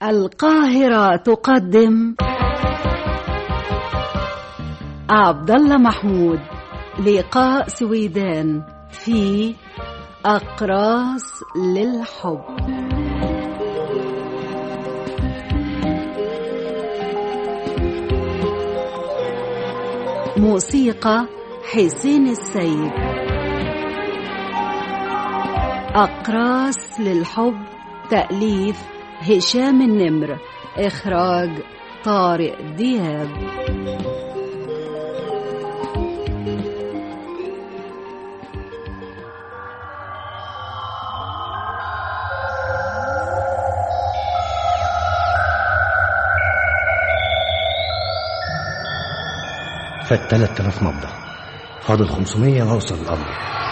القاهرة تقدم عبد الله محمود لقاء سويدان في أقراص للحب موسيقى حسين السيد أقراص للحب تأليف هشام النمر إخراج طارق دياب فات 3000 نبضة فاضل 500 واوصل القمر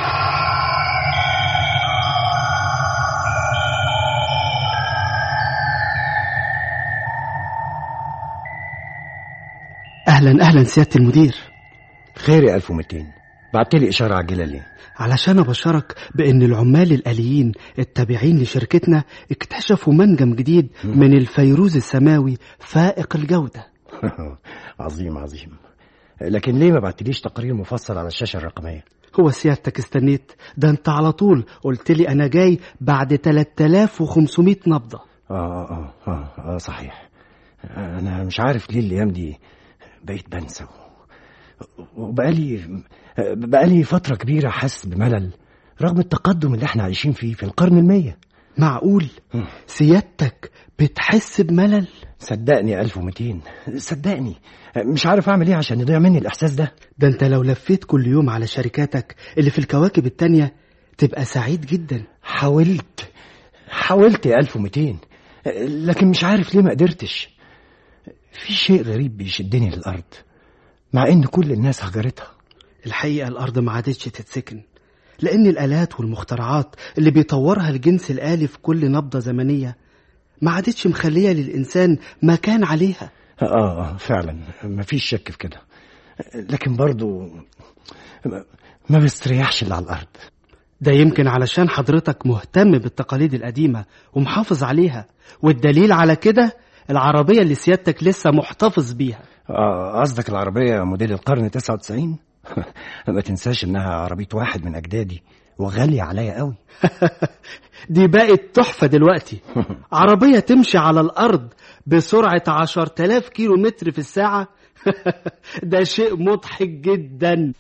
اهلا اهلا سياده المدير خير يا 1200 بعت لي اشاره عاجله ليه علشان ابشرك بان العمال الاليين التابعين لشركتنا اكتشفوا منجم جديد من الفيروز السماوي فائق الجوده عظيم عظيم لكن ليه ما بعتليش تقرير مفصل على الشاشه الرقميه هو سيادتك استنيت ده انت على طول قلت لي انا جاي بعد 3500 نبضه آه, آه, آه, اه صحيح انا مش عارف ليه الايام دي بقيت بنسى وبقالي بقالي فترة كبيرة حاسس بملل رغم التقدم اللي احنا عايشين فيه في القرن المية معقول سيادتك بتحس بملل صدقني يا 1200 صدقني مش عارف اعمل ايه عشان يضيع مني الاحساس ده ده انت لو لفيت كل يوم على شركاتك اللي في الكواكب التانية تبقى سعيد جدا حاولت حاولت يا 1200 لكن مش عارف ليه ما قدرتش في شيء غريب بيشدني للأرض مع إن كل الناس هجرتها الحقيقة الأرض ما عادتش تتسكن لأن الآلات والمخترعات اللي بيطورها الجنس الآلي في كل نبضة زمنية ما عادتش مخلية للإنسان مكان عليها آه, آه فعلا ما فيش شك في كده لكن برضو ما بستريحش اللي على الأرض ده يمكن علشان حضرتك مهتم بالتقاليد القديمة ومحافظ عليها والدليل على كده العربية اللي سيادتك لسه محتفظ بيها قصدك آه العربية موديل القرن 99 ما تنساش انها عربية واحد من اجدادي وغالية عليا قوي دي بقت تحفة دلوقتي عربية تمشي على الأرض بسرعة عشر تلاف كيلو متر في الساعة ده شيء مضحك جدا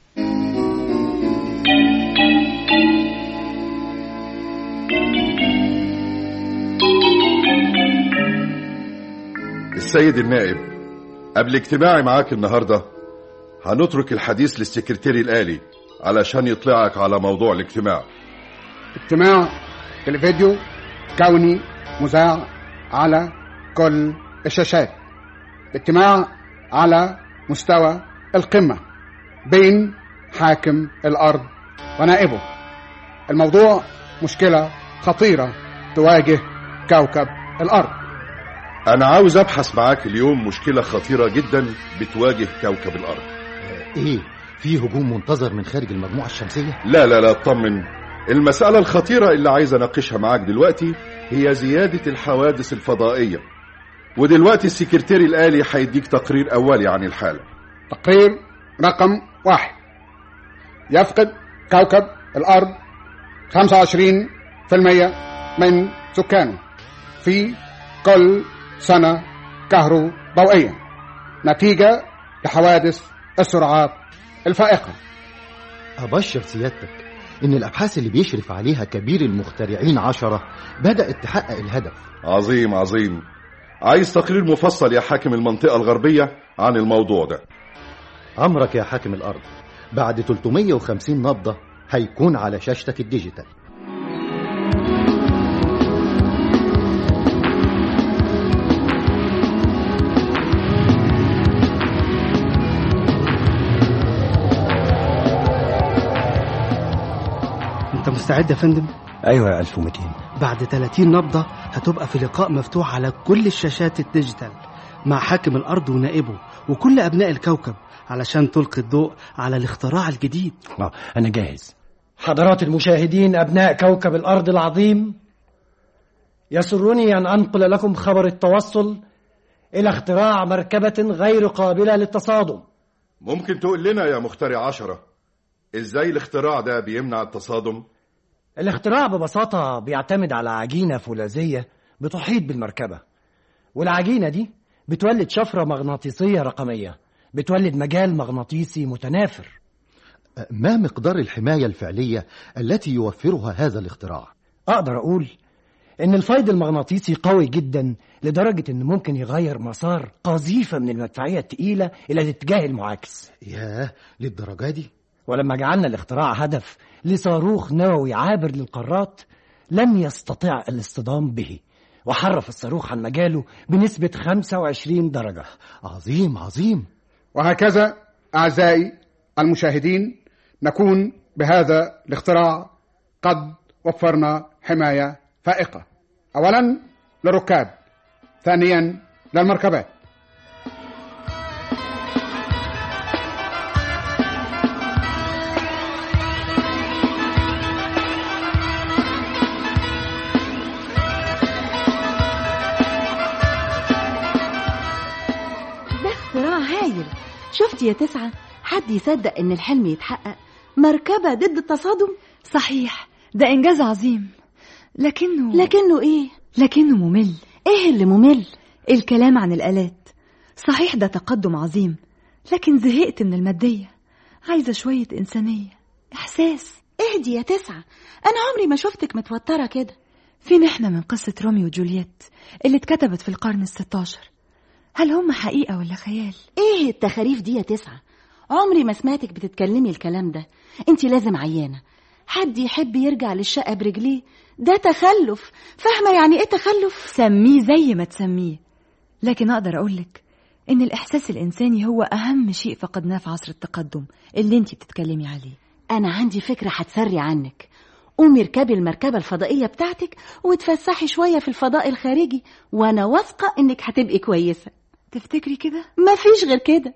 السيد النائب قبل اجتماعي معاك النهاردة هنترك الحديث للسكرتيري الآلي علشان يطلعك على موضوع الاجتماع اجتماع تلفزيون كوني مذاع على كل الشاشات اجتماع على مستوى القمة بين حاكم الأرض ونائبه الموضوع مشكلة خطيرة تواجه كوكب الأرض أنا عاوز أبحث معاك اليوم مشكلة خطيرة جدا بتواجه كوكب الأرض إيه؟ في هجوم منتظر من خارج المجموعة الشمسية؟ لا لا لا اطمن المسألة الخطيرة اللي عايز أناقشها معاك دلوقتي هي زيادة الحوادث الفضائية ودلوقتي السكرتيري الآلي هيديك تقرير أولي عن الحالة تقرير رقم واحد يفقد كوكب الأرض 25% من سكانه في كل سنة كهربائية نتيجة لحوادث السرعات الفائقة أبشر سيادتك إن الأبحاث اللي بيشرف عليها كبير المخترعين عشرة بدأت تحقق الهدف عظيم عظيم عايز تقرير مفصل يا حاكم المنطقة الغربية عن الموضوع ده أمرك يا حاكم الأرض بعد 350 نبضة هيكون على شاشتك الديجيتال انت مستعد يا فندم ايوه يا 1200 بعد 30 نبضة هتبقى في لقاء مفتوح على كل الشاشات الديجيتال مع حاكم الأرض ونائبه وكل أبناء الكوكب علشان تلقي الضوء على الاختراع الجديد اه انا جاهز حضرات المشاهدين ابناء كوكب الارض العظيم يسرني أن أنقل لكم خبر التوصل إلى اختراع مركبة غير قابلة للتصادم ممكن تقول لنا يا مخترع عشرة ازاي الاختراع ده بيمنع التصادم الاختراع ببساطة بيعتمد على عجينة فولاذية بتحيط بالمركبة والعجينة دي بتولد شفرة مغناطيسية رقمية بتولد مجال مغناطيسي متنافر ما مقدار الحماية الفعلية التي يوفرها هذا الاختراع؟ أقدر أقول إن الفيض المغناطيسي قوي جدا لدرجة إنه ممكن يغير مسار قذيفة من المدفعية التقيلة إلى الاتجاه المعاكس ياه للدرجة دي؟ ولما جعلنا الاختراع هدف لصاروخ نووي عابر للقارات لم يستطع الاصطدام به وحرف الصاروخ عن مجاله بنسبة 25 درجة عظيم عظيم وهكذا أعزائي المشاهدين نكون بهذا الاختراع قد وفرنا حماية فائقة أولا للركاب ثانيا للمركبات ده اختراع هايل شفت يا تسعة حد يصدق ان الحلم يتحقق مركبة ضد التصادم صحيح ده إنجاز عظيم لكنه لكنه ايه لكنه ممل ايه اللي ممل الكلام عن الآلات صحيح ده تقدم عظيم لكن زهقت من المادية عايزة شوية إنسانية إحساس اهدي يا تسعة انا عمري ما شفتك متوترة كده فين إحنا من قصة روميو وجولييت اللي اتكتبت في القرن الستاشر هل هم حقيقة ولا خيال؟ ايه التخاريف دي يا تسعة عمري ما سمعتك بتتكلمي الكلام ده انت لازم عيانة حد يحب يرجع للشقة برجليه ده تخلف فاهمة يعني ايه تخلف سميه زي ما تسميه لكن أقدر أقولك إن الإحساس الإنساني هو أهم شيء فقدناه في عصر التقدم اللي انتي بتتكلمي عليه انا عندي فكرة هتسري عنك قومي اركبي المركبة الفضائية بتاعتك وتفسحي شوية في الفضاء الخارجي وانا واثقة انك هتبقي كويسة تفتكري كده؟ مفيش غير كده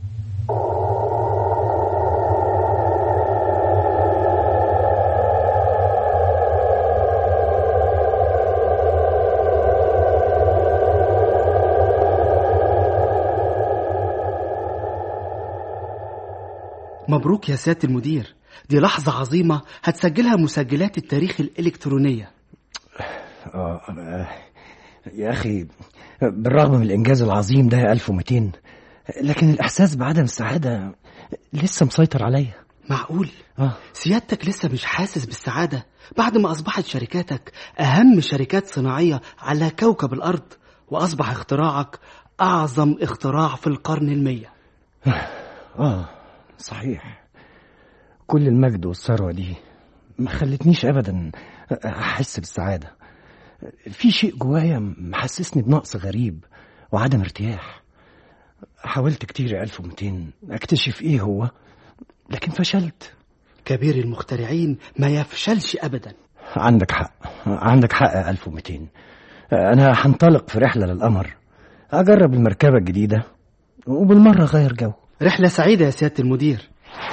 مبروك يا سيادة المدير دي لحظة عظيمة هتسجلها مسجلات التاريخ الإلكترونية آه آه، يا أخي بالرغم من الإنجاز العظيم ده 1200 لكن الإحساس بعدم السعادة لسه مسيطر عليا معقول آه. سيادتك لسه مش حاسس بالسعادة بعد ما أصبحت شركاتك أهم شركات صناعية على كوكب الأرض وأصبح اختراعك أعظم اختراع في القرن المية آه صحيح كل المجد والثروة دي ما خلتنيش أبدا أحس بالسعادة في شيء جوايا محسسني بنقص غريب وعدم ارتياح حاولت كتير يا 1200 أكتشف إيه هو لكن فشلت كبير المخترعين ما يفشلش أبدا عندك حق عندك حق يا 1200 أنا هنطلق في رحلة للقمر أجرب المركبة الجديدة وبالمرة أغير جو رحلة سعيدة يا سيادة المدير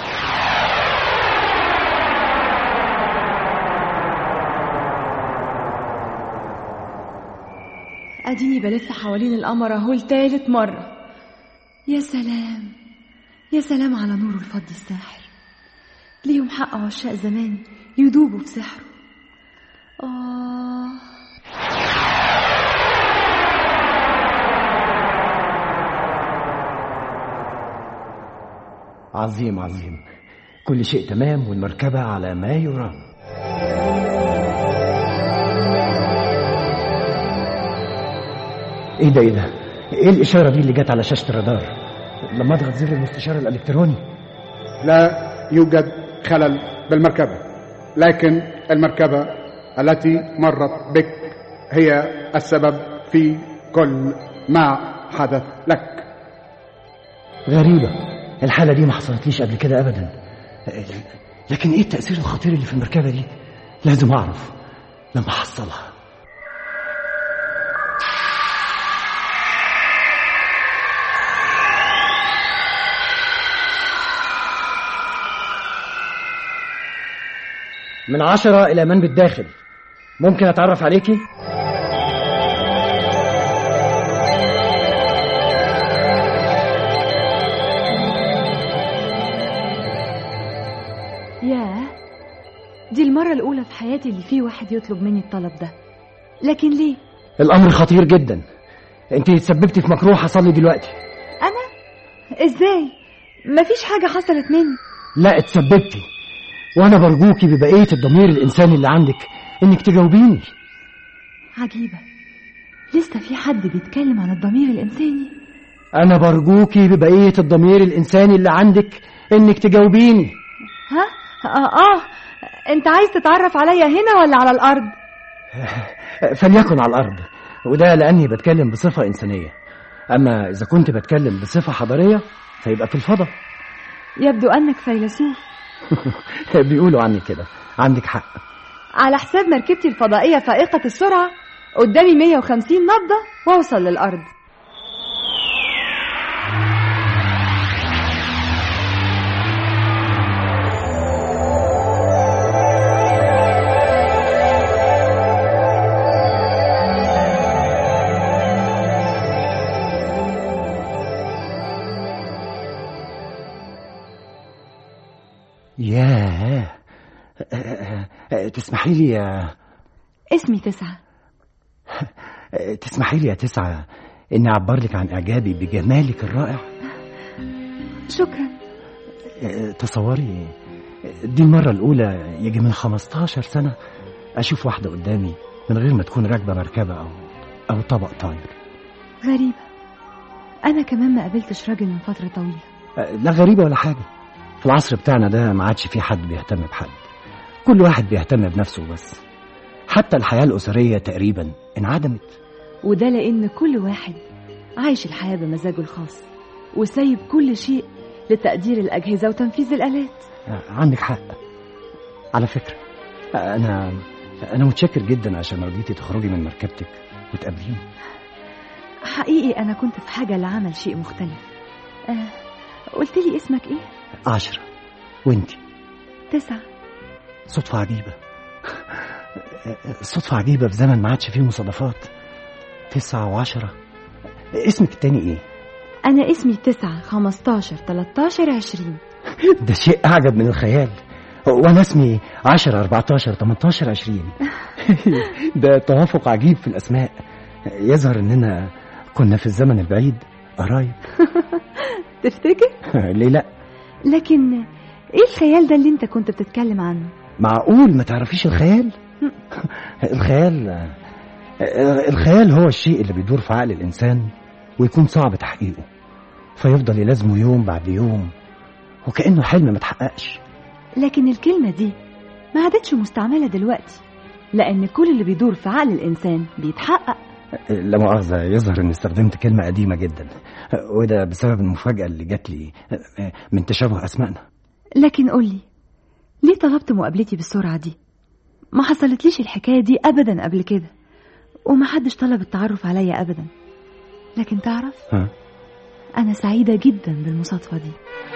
أديني بلف حوالين القمر أهو لتالت مرة يا سلام يا سلام على نور الفضي الساحر ليهم حق عشاق زمان يدوبوا بسحره آه عظيم عظيم كل شيء تمام والمركبة على ما يرام ايه ده ايه ده ايه الاشارة دي اللي جت على شاشة الرادار لما اضغط زر المستشار الالكتروني لا يوجد خلل بالمركبة لكن المركبة التي مرت بك هي السبب في كل ما حدث لك غريبة الحالة دي ما حصلتليش قبل كده ابدا لكن ايه التأثير الخطير اللي في المركبة دي لازم اعرف لما احصلها من عشرة إلى من بالداخل ممكن أتعرف عليكي؟ حياتي اللي فيه واحد يطلب مني الطلب ده لكن ليه الامر خطير جدا انت تسببتي في مكروه حصل لي دلوقتي انا ازاي مفيش حاجه حصلت مني لا اتسببتي وانا برجوكي ببقيه الضمير الانساني اللي عندك انك تجاوبيني عجيبه لسه في حد بيتكلم عن الضمير الانساني انا برجوكي ببقيه الضمير الانساني اللي عندك انك تجاوبيني ها اه, آه. انت عايز تتعرف عليا هنا ولا على الارض فليكن على الارض وده لاني بتكلم بصفه انسانيه اما اذا كنت بتكلم بصفه حضاريه فيبقى في الفضاء يبدو انك فيلسوف بيقولوا عني كده عندك حق على حساب مركبتي الفضائيه فائقه السرعه قدامي 150 نبضه واوصل للارض ياه تسمحي لي يا اسمي تسعة تسمحي لي يا تسعة إني أعبر لك عن إعجابي بجمالك الرائع شكرا تصوري دي المرة الأولى يجي من 15 سنة أشوف واحدة قدامي من غير ما تكون راكبة مركبة أو أو طبق طاير غريبة أنا كمان ما قابلتش راجل من فترة طويلة لا غريبة ولا حاجة في العصر بتاعنا ده ما عادش في حد بيهتم بحد كل واحد بيهتم بنفسه بس حتى الحياة الأسرية تقريبا انعدمت وده لأن كل واحد عايش الحياة بمزاجه الخاص وسايب كل شيء لتقدير الأجهزة وتنفيذ الآلات عندك حق على فكرة أنا أنا متشكر جدا عشان رضيتي تخرجي من مركبتك وتقابليني حقيقي أنا كنت في حاجة لعمل شيء مختلف آه قلت لي اسمك إيه؟ عشرة وانتي تسعة صدفة عجيبة صدفة عجيبة في زمن ما عادش فيه مصادفات تسعة وعشرة اسمك التاني ايه؟ أنا اسمي تسعة خمستاشر تلاتاشر عشرين ده شيء أعجب من الخيال وأنا اسمي عشرة أربعتاشر تمنتاشر عشرين ده توافق عجيب في الأسماء يظهر إننا كنا في الزمن البعيد قرايب تفتكر؟ ليه لأ؟ لكن ايه الخيال ده اللي انت كنت بتتكلم عنه؟ معقول ما تعرفيش الخيال؟ الخيال الخيال هو الشيء اللي بيدور في عقل الإنسان ويكون صعب تحقيقه فيفضل يلازمه يوم بعد يوم وكأنه حلم ما تحققش لكن الكلمة دي ما عادتش مستعملة دلوقتي لأن كل اللي بيدور في عقل الإنسان بيتحقق لا مؤاخذة يظهر إني استخدمت كلمة قديمة جدا وده بسبب المفاجأة اللي جات لي من تشابه أسمائنا لكن قولي ليه طلبت مقابلتي بالسرعة دي؟ ما حصلتليش الحكاية دي أبدا قبل كده وما حدش طلب التعرف عليا أبدا لكن تعرف ها؟ أنا سعيدة جدا بالمصادفة دي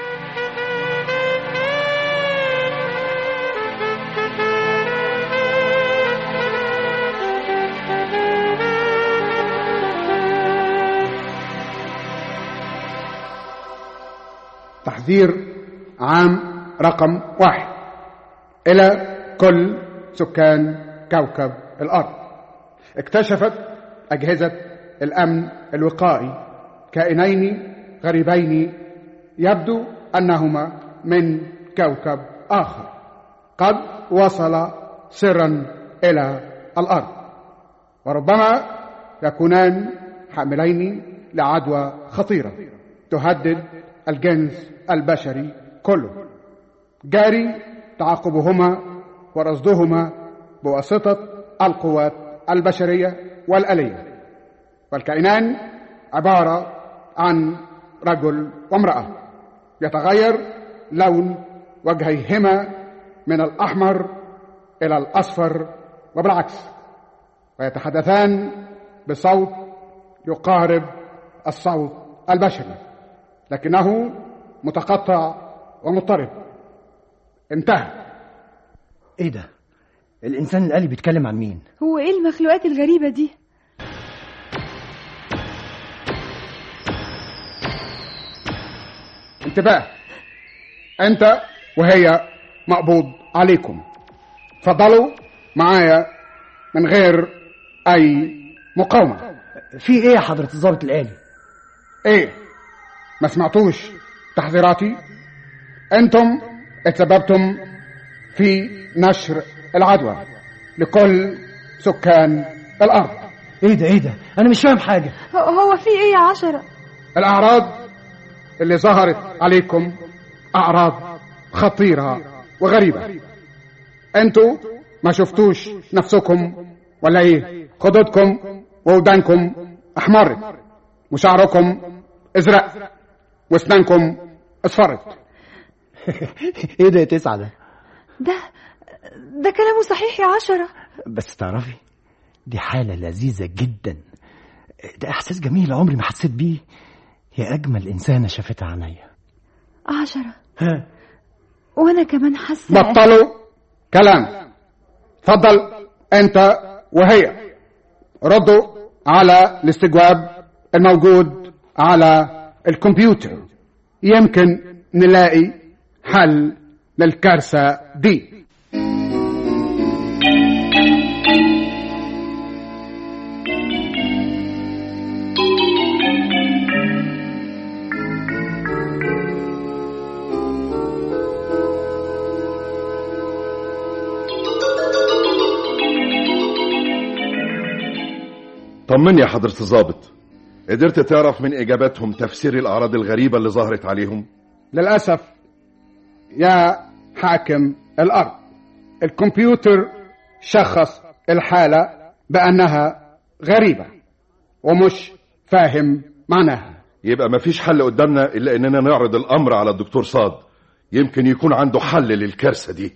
تحذير عام رقم واحد إلى كل سكان كوكب الأرض اكتشفت أجهزة الأمن الوقائي كائنين غريبين يبدو أنهما من كوكب آخر قد وصل سرا إلى الأرض وربما يكونان حاملين لعدوى خطيرة تهدد الجنس البشري كله جاري تعاقبهما ورصدهما بواسطة القوات البشرية والآلية والكائنان عبارة عن رجل وامرأة يتغير لون وجهيهما من الأحمر إلى الأصفر وبالعكس ويتحدثان بصوت يقارب الصوت البشري لكنه متقطع ومضطرب انتهى ايه ده الانسان الآلي بيتكلم عن مين هو ايه المخلوقات الغريبة دي؟ انتباه انت وهي مقبوض عليكم تفضلوا معايا من غير أي مقاومة في ايه يا حضرة الضابط الآلي إيه ما سمعتوش تحذيراتي أنتم اتسببتم في نشر العدوى لكل سكان الأرض ايه ده ايه ده انا مش فاهم حاجة هو في ايه يا عشرة الأعراض اللي ظهرت عليكم أعراض خطيرة وغريبة أنتوا ما شفتوش نفسكم ولا إيه خدودكم وودانكم أحمرت وشعركم أزرق وأسنانكم أصفرت ايه ده يا تسعة ده ده ده كلامه صحيح يا عشرة بس تعرفي دي حالة لذيذة جدا ده احساس جميل عمري ما حسيت بيه يا اجمل انسانة شافتها عينيا عشرة ها وانا كمان حاسة بطلوا كلام اتفضل أنت وهي ردوا على الاستجواب الموجود على الكمبيوتر يمكن نلاقي حل للكارثة دي طمني يا حضرة الضابط قدرت تعرف من إجاباتهم تفسير الأعراض الغريبة اللي ظهرت عليهم للأسف يا حاكم الأرض الكمبيوتر شخص الحالة بأنها غريبة ومش فاهم معناها يبقى مفيش حل قدامنا إلا إننا نعرض الأمر على الدكتور صاد يمكن يكون عنده حل للكارثة دي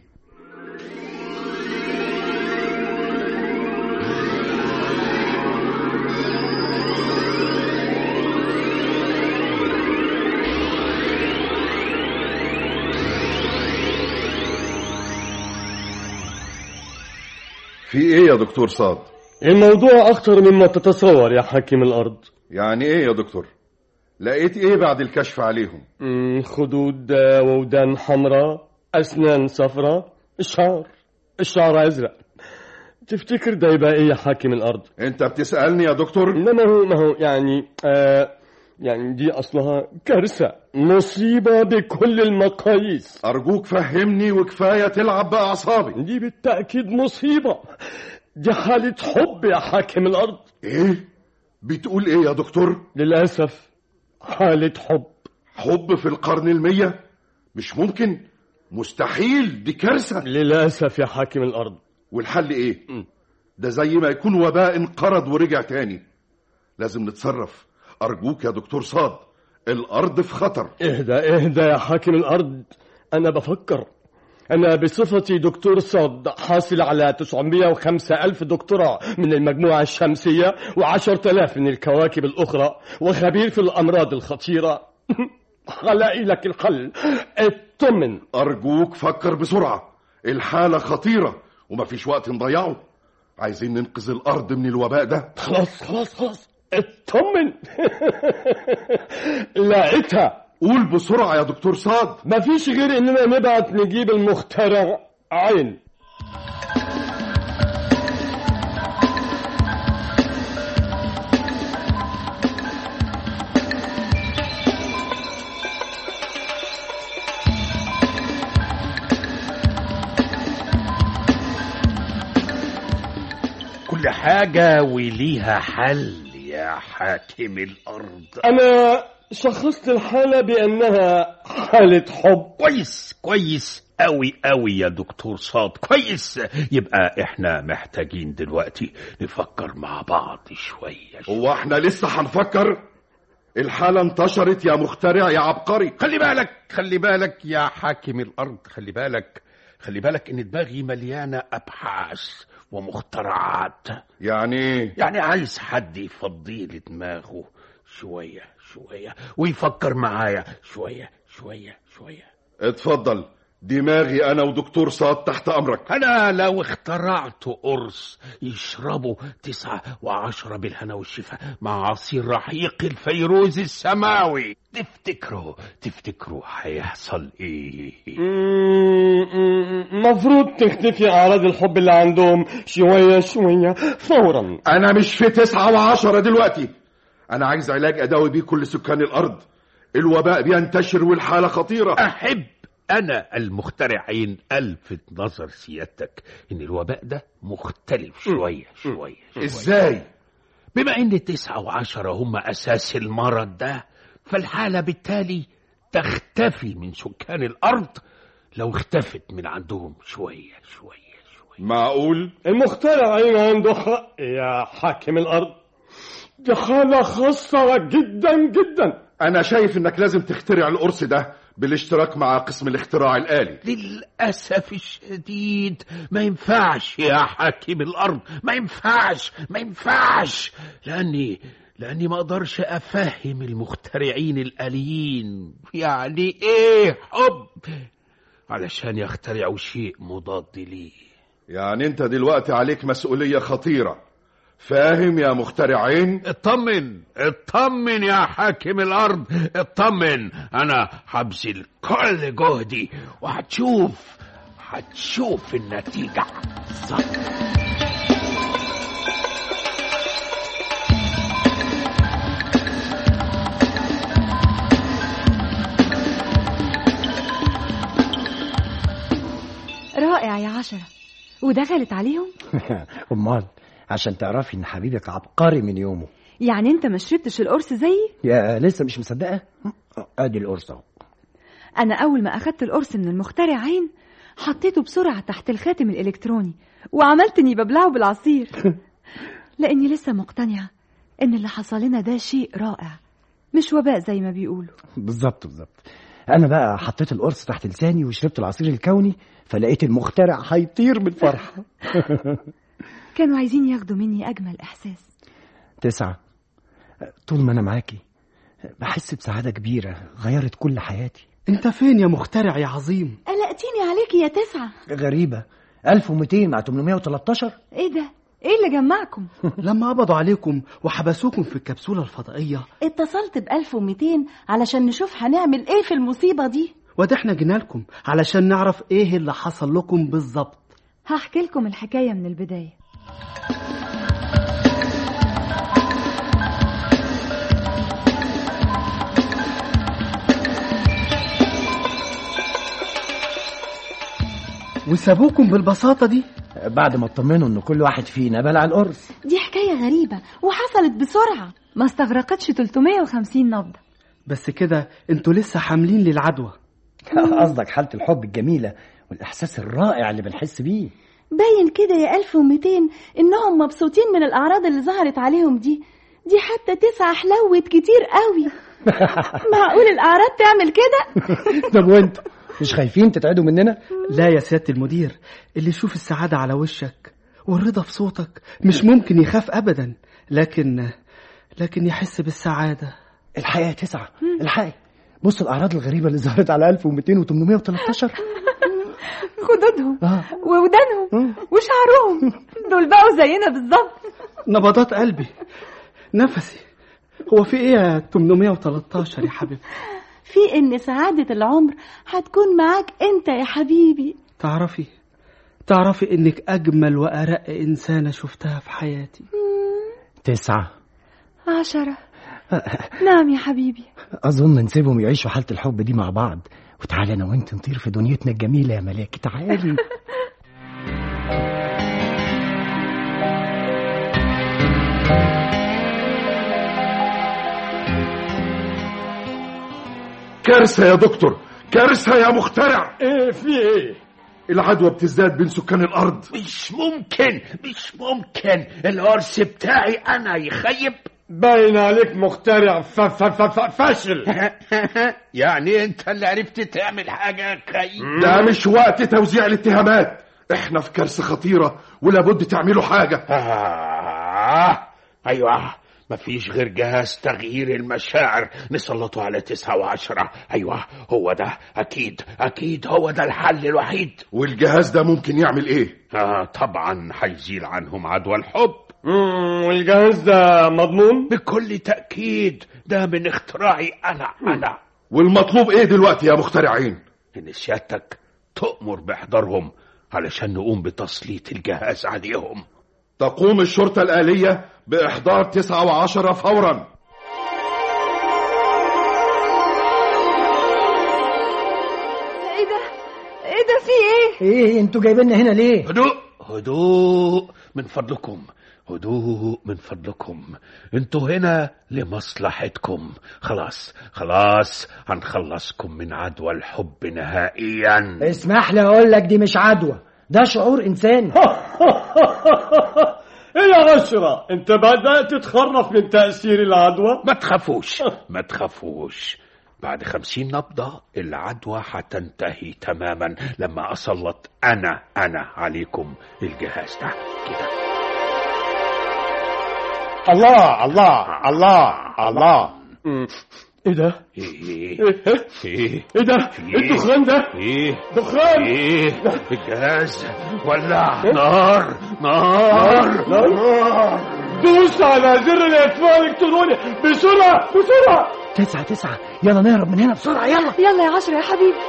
في ايه يا دكتور صاد الموضوع أخطر مما تتصور يا حاكم الأرض يعني ايه يا دكتور لقيت ايه بعد الكشف عليهم مم، خدود آه، وودان حمراء أسنان صفراء الشعر الشعر أزرق تفتكر ده يبقى إيه يا حاكم الأرض انت بتسألني يا دكتور إنما هو ما هو يعني آه يعني دي أصلها كارثة مصيبة بكل المقاييس ارجوك فهمني وكفاية تلعب بأعصابي دي بالتأكيد مصيبة دي حالة حب يا حاكم الأرض ايه بتقول ايه يا دكتور للأسف حالة حب حب في القرن المية مش ممكن مستحيل دي كارثة للأسف يا حاكم الأرض والحل ايه ده زي ما يكون وباء انقرض ورجع تاني لازم نتصرف ارجوك يا دكتور صاد الارض في خطر اهدى اهدى يا حاكم الأرض أنا بفكر أنا بصفتي دكتور صاد حاصل على 905 ألف دكتوراه من المجموعة الشمسية و10 آلاف من الكواكب الأخرى وخبير في الأمراض الخطيرة هلاقي لك الحل اطمن ارجوك فكر بسرعة الحالة خطيرة ومفيش وقت نضيعه عايزين ننقذ الارض من الوباء ده خلاص خلاص خلاص اطمن لقيتها قول بسرعة يا دكتور صاد مفيش غير اننا نبعت نجيب المخترع عين كل حاجة وليها حل يا حاكم الأرض انا شخصت الحالة بانها حالة حب كويس كويس أوي أوي يا دكتور صاد كويس يبقى إحنا محتاجين دلوقتي نفكر مع بعض شوية هو احنا لسه هنفكر الحالة انتشرت يا مخترع يا عبقري خلي بالك خلي بالك يا حاكم الأرض خلي بالك خلي بالك إن دماغي مليانة أبحاث ومخترعات يعني ايه يعني عايز حد يفضي لي دماغه شوية شوية ويفكر معايا شوية شوية شوية اتفضل دماغي أنا ودكتور صاد تحت أمرك أنا لو اخترعت قرص يشربوا تسعة وعشرة بالهنا والشفاء مع عصير رحيق الفيروز السماوي تفتكروا تفتكروا هيحصل ايه مفروض تختفي أعراض الحب اللي عندهم شوية شوية فورا أنا مش في تسعة وعشرة دلوقتي أنا عايز علاج أداوي بيه كل سكان الأرض الوباء بينتشر والحالة خطيرة أحب أنا المخترعين ألفت نظر سيادتك إن الوباء ده مختلف شوية شوية, شوية. إزاي؟ بما إن تسعة وعشرة هم أساس المرض ده فالحالة بالتالي تختفي من سكان الأرض لو اختفت من عندهم شوية شوية شوية معقول؟ المخترعين عنده حق يا حاكم الأرض دي حالة خاصة جدا جدا أنا شايف إنك لازم تخترع القرص ده بالاشتراك مع قسم الاختراع الآلي للأسف الشديد ما ينفعش يا حاكم الأرض ما ينفعش ما ينفعش لأني لأني ما أقدرش أفهم المخترعين الآليين يعني إيه حب علشان يخترعوا شيء مضاد ليه يعني أنت دلوقتي عليك مسؤولية خطيرة فاهم يا مخترعين اطمن اطمن يا حاكم الارض اطمن انا هبذل كل جهدي وهتشوف هتشوف النتيجة صح رائع يا عشرة ودخلت عليهم امال عشان تعرفي ان حبيبك عبقري من يومه يعني انت ما شربتش القرص زيي يا لسه مش مصدقه ادي القرص اهو انا اول ما اخدت القرص من المخترعين حطيته بسرعه تحت الخاتم الالكتروني وعملت اني ببلعه بالعصير لاني لسه مقتنعه ان اللي حصل لنا ده شيء رائع مش وباء زي ما بيقولوا بالظبط بالظبط انا بقى حطيت القرص تحت لساني وشربت العصير الكوني فلقيت المخترع هيطير من الفرحه كانوا عايزين ياخدوا مني اجمل احساس تسعة طول ما انا معاكي بحس بسعادة كبيرة غيرت كل حياتي انت فين يا مخترع يا عظيم قلقتيني عليكي يا تسعة غريبة 1200 مع 813 ايه ده ايه اللي جمعكم لما قبضوا عليكم وحبسوكم في الكبسولة الفضائية اتصلت ب 1200 علشان نشوف هنعمل ايه في المصيبة دي وده احنا جينا لكم علشان نعرف ايه اللي حصل لكم بالظبط هحكي لكم الحكاية من البداية وسابوكم بالبساطة دي بعد ما اطمنوا ان كل واحد فينا بلع القرص دي حكاية غريبة وحصلت بسرعة ما استغرقتش 350 نبضة بس كده انتوا لسه حاملين للعدوى قصدك حالة الحب الجميلة والإحساس الرائع اللي بنحس بيه باين كده يا 1200 إنهم مبسوطين من الأعراض اللي ظهرت عليهم دي دي حتى تسعة حلوت كتير قوي معقول الأعراض تعمل كده طب وانتوا مش خايفين تتعدوا مننا لا يا سيادة المدير اللي يشوف السعادة على وشك والرضا في صوتك مش ممكن يخاف أبدا لكن لكن يحس بالسعادة الحقيقة تسعة الحقيقة بص الأعراض الغريبة اللي ظهرت على 1200 و813 خدودهم آه. وودانهم وشعرهم دول بقوا زينا بالظبط نبضات قلبي نفسي هو في ايه يا 813 يا حبيبي في إن سعادة العمر هتكون معاك أنت يا حبيبي تعرفي تعرفي انك اجمل وارق انسانة شفتها في حياتي تسعة عشرة نعم يا حبيبي أظن نسيبهم يعيشوا حالة الحب دي مع بعض وتعالى أنا وأنت نطير في دنيتنا الجميلة يا ملاكي تعالي كارثة يا دكتور كارثة يا مخترع ايه في ايه العدوى بتزداد بين سكان الأرض مش ممكن مش ممكن القرص بتاعي أنا يخيب باين عليك مخترع ف ف ف ف فاشل يعني أنت اللي عرفت تعمل حاجة خيب ده مش وقت توزيع الاتهامات احنا في كارثة خطيرة ولابد تعملوا حاجة آه. أيوة مفيش غير جهاز تغيير المشاعر نسلطه على تسعة وعشرة أيوة هو ده أكيد أكيد هو ده الحل الوحيد والجهاز ده ممكن يعمل ايه آه طبعا هيزيل عنهم عدوى الحب مم، والجهاز ده مضمون بكل تأكيد ده من اختراعي أنا أنا والمطلوب ايه دلوقتي يا مخترعين إن سيادتك تؤمر بإحضارهم علشان نقوم بتسليط الجهاز عليهم تقوم الشرطة الآلية بإحضار تسعة وعشرة فورا ايه ده ايه ده في ايه ايه انتوا جايبيننا هنا ليه هدوء هدوء من فضلكم هدوء من فضلكم انتوا هنا لمصلحتكم خلاص خلاص هنخلصكم من عدوى الحب نهائيا اسمح لي اقول لك دي مش عدوى ده شعور انساني ايه يا بشرة انت بدأت تتخرف من تأثير العدوى ما تخافوش ما تخافوش بعد خمسين نبضة العدوى هتنتهي تماما لما أسلط أنا أنا عليكم الجهاز ده كده الله الله الله الله ايه ده ايه ايه ايه ايه ده الدخان ده ايه دخان ايه الجهاز ولع نار نار نار دوس على زر الاطفاء الالكتروني بسرعه بسرعه تسعة تسعة يلا نهرب من هنا بسرعة يلا يلا يا عشرة يا حبيبي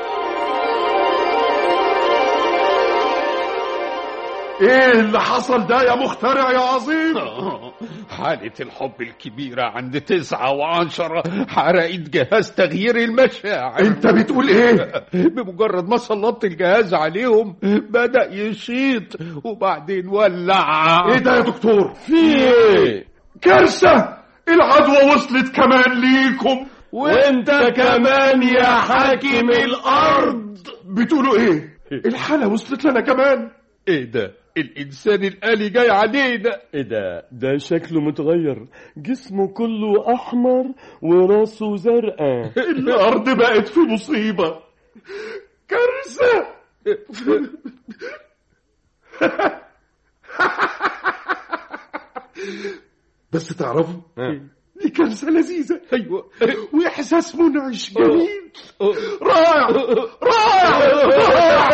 ايه اللي حصل ده يا مخترع يا عظيم حالة الحب الكبيرة عند تسعة وعشرة حرقت جهاز تغيير المشاعر انت بتقول ايه بمجرد ما سلطت الجهاز عليهم بدأ يشيط وبعدين ولع ايه ده يا دكتور في ايه كارثة العدوى وصلت كمان ليكم وانت كمان يا حاكم الارض بتقولوا ايه الحالة وصلت لنا كمان ايه ده الانسان الآلي جاي علينا ايه ده ده شكله متغير جسمه كله احمر وراسه زرقاء الارض بقت في مصيبة كارثة بس تعرفوا دي كارثة لذيذة ايوه واحساس منعش جميل رائع رائع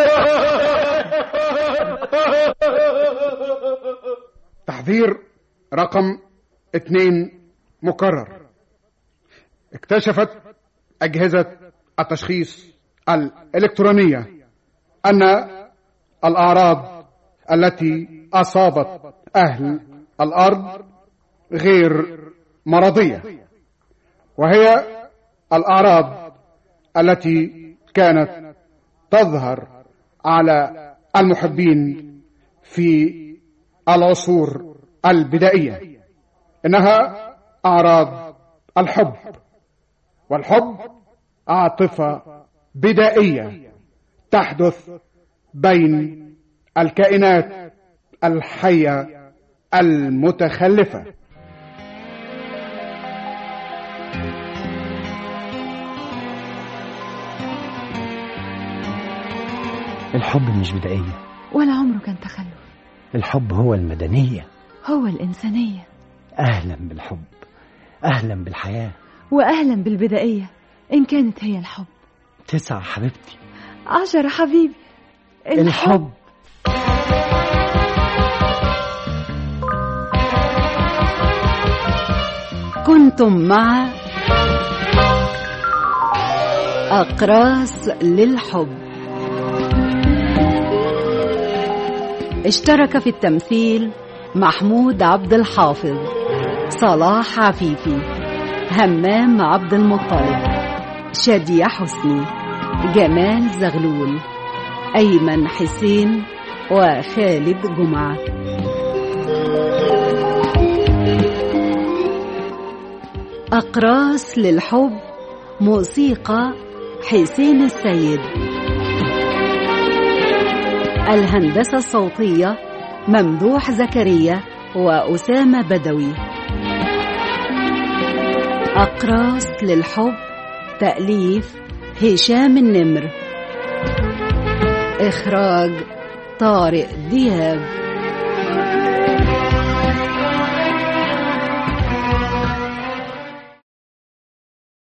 تحذير رقم اثنين مكرر اكتشفت أجهزة التشخيص الإلكترونية أن الأعراض التي أصابت أهل الأرض غير مرضية وهي الأعراض التي كانت تظهر على المحبين في العصور البدائية إنها أعراض الحب والحب عاطفة بدائية تحدث بين الكائنات الحية المتخلفة الحب مش بدائية ولا عمره كان تخلف الحب هو المدنية هو الإنسانية أهلا بالحب أهلا بالحياة وأهلا بالبدائية إن كانت هي الحب تسعة حبيبتي عشرة حبيبي الحب كنتم مع أقراص للحب اشترك في التمثيل محمود عبد الحافظ صلاح عفيفي همام عبد المطلب شادية حسني جمال زغلول أيمن حسين وخالد جمعة أقراص للحب موسيقى حسين السيد الهندسة الصوتية ممدوح زكريا وأسامة بدوي أقراص للحب تأليف هشام النمر إخراج طارق دياب